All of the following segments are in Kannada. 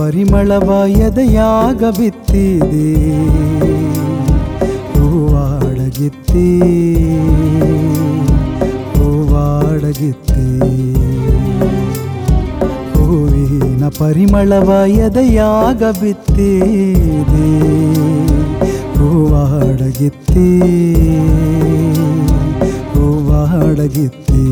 ಪರಿಮಳವ ಎದೆಯಾಗ ಬಿತ್ತಿದೆ ಹೂವಾಡಗಿತ್ತಿ ಹೂವಾಡಗಿತ್ತಿ ಹೂವಿನ ಪರಿಮಳವ ಎದೆಯಾಗ ಬಿತ್ತಿದೆ ಹೂವಾಡಗಿತ್ತಿ ಹೂವಾಡಗಿತ್ತಿ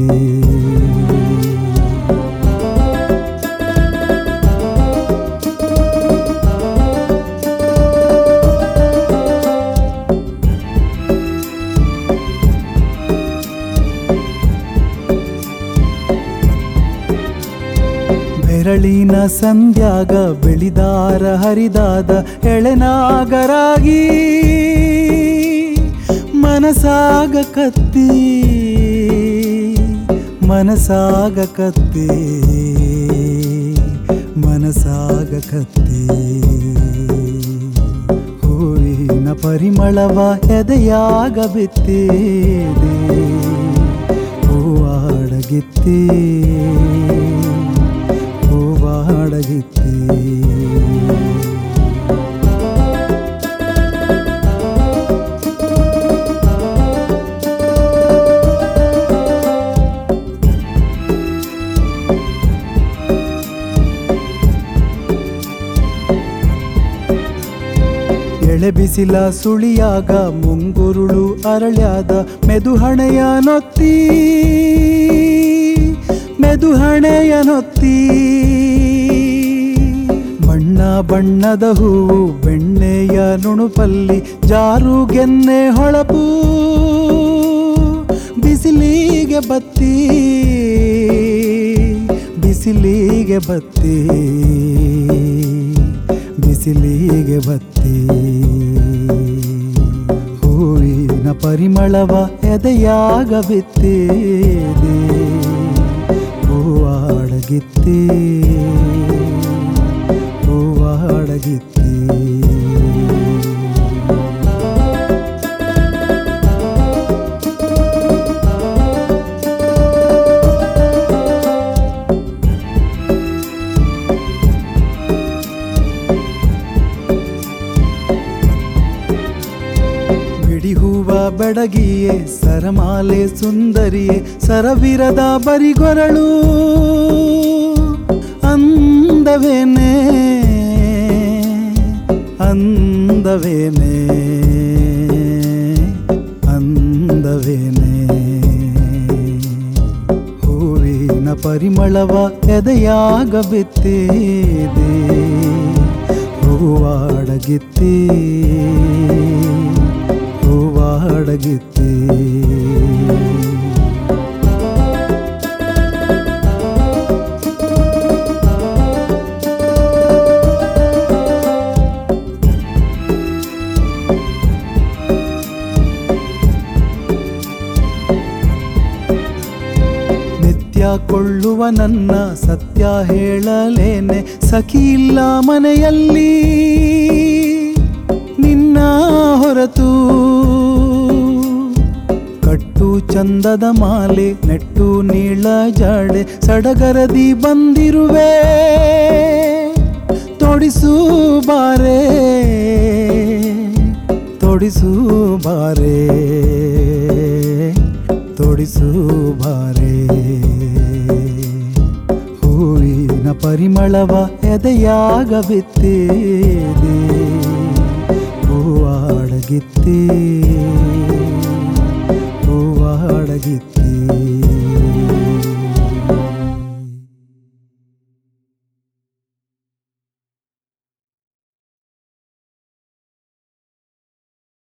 ಬೆರಳಿನ ಸಂಧ್ಯಾಗ ಬೆಳಿದಾರ ಹರಿದಾದ ಎಳೆನಾಗರಾಗಿ ಮನಸಾಗ ಕತ್ತಿ ಮನಸಾಗ ಕತ್ತಿ ಮನಸಾಗ ಕತ್ತಿ ಹೂವಿನ ಪರಿಮಳವ ಎದೆಯಾಗ ಬಿತ್ತಿದೆ ಹೂವಾಡಗಿತ್ತಿ ಹೂವಾಡಗಿತ್ತಿ ಎಳೆ ಬಿಸಿಲ ಸುಳಿಯಾಗ ಮುಂಗುರುಳು ಅರಳ್ಯಾದ ಮೆದುಹಣೆಯ ನೊತ್ತಿ ಮೆದುಹಣೆಯ ನೊತ್ತಿ ಬಣ್ಣ ಬಣ್ಣದ ಹೂವು ಬೆಣ್ಣೆಯ ನುಣುಪಲ್ಲಿ ಜಾರು ಗೆನ್ನೆ ಹೊಳಪು ಬಿಸಿಲಿಗೆ ಬತ್ತಿ ಬಿಸಿಲಿಗೆ ಬತ್ತಿ ಬಿಸಿಲಿಗೆ ಬತ್ತಿ ಹೂವಿನ ಪರಿಮಳವ ಎದೆಯಾಗ ಬಿತ್ತಿದೆ ಹೂವಾಡಗಿತ್ತಿ ಹೂವಾಡಗಿತ್ತಿ ಬಿಡಿ ಹೂವ ಬೆಡಗಿಯೇ ಸರಮಾಲೆ ಸುಂದರಿಯೇ ಸರವಿರದ ಬರಿಗೊರಳು ಅಂದವೇನೆ ಅಂದವೇನೆ ಅಂದವೇನೆ ಹೂವಿನ ಪರಿಮಳವ ಎದೆಯಾಗ ಬಿತ್ತಿದೆ ಹೂವಾಡಗಿತ್ತಿ ಹೂವಾಡಗಿತ್ತಿ ನಿತ್ಯ ಕೊಳ್ಳುವ ನನ್ನ ಸತ್ಯ ಹೇಳಲೇನೆ ಸಖಿ ಇಲ್ಲ ಮನೆಯಲ್ಲಿ ನಿನ್ನ ಹೊರತು ಕಟ್ಟು ಚಂದದ ಮಾಲೆ ನೆಟ್ಟು ನೀಳ ಜಾಡೆ ಸಡಗರದಿ ಬಂದಿರುವೆ ತೊಡಿಸು ಬಾರೆ ತೊಡಿಸು ಬಾರೆ ತೊಡಿಸು ಬಾರೆ ಹೂವಿನ ಪರಿಮಳವ ಎದೆಯಾಗ ಬಿತ್ತಿದೆ ಹೂವಾಡಗಿತ್ತಿ ಹೂವಾಡಗಿತ್ತಿ